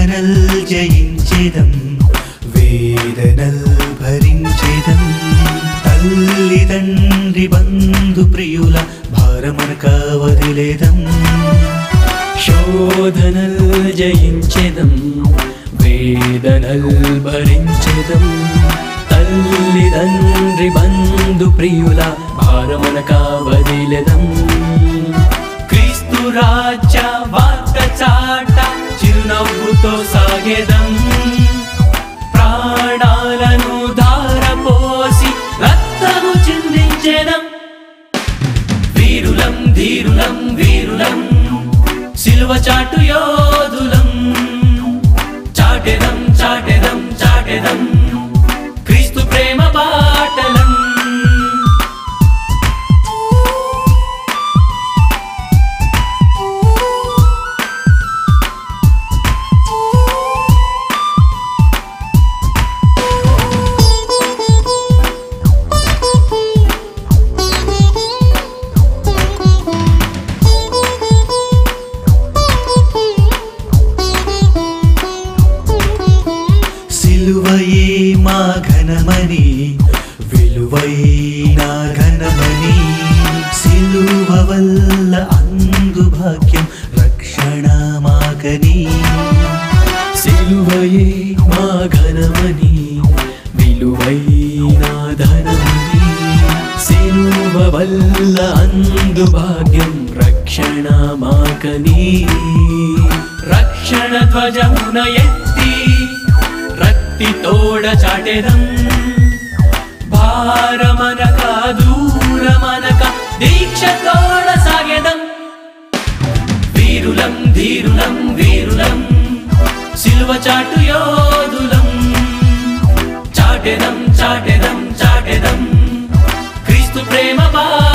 శోధనల్ జయించేదం వేదనల్ భరించేదం తల్లిదండ్రి బంధు ప్రియుల భారమనక వదిలేదం శోధనల్ జయించెదం వేదనల్ భరించెదం తల్లిదండ్రి బంధు ప్రియుల భారమనక వదిలెదం క్రీస్తు రాజ్య వార్త చాట చిరునవ్వుతో సాగెదం ప్రాణాలను ధారపోసి రక్తము చిందించెదం వీరులం ధీరులం వీరులం సిలువ చాటు యోధులం చాటెదం చాటెదం చాటెదం క్రీస్తు ప్రేమ బాటలం సిలువయే మా ఘనమని విలువైన ఘనమని సిలువ వల్ల అందు భాగ్యం రక్షణ మాకని సిలువయే మా ఘనమని విలువైన ధనమని సిలువ వల్ల అందు భాగ్యం రక్షణ మాకని రక్షణ ధ్వజమున ఎత్తి రక్తి తోడ చాటెదం భారమనక దూరమనక దీక్ష తోడ సాగెదం వీరులం ధీరులం వీరులం సిలువ చాటు యోధులం చాటెదం చాటెదం చాటెదం క్రీస్తు ప్రేమ బా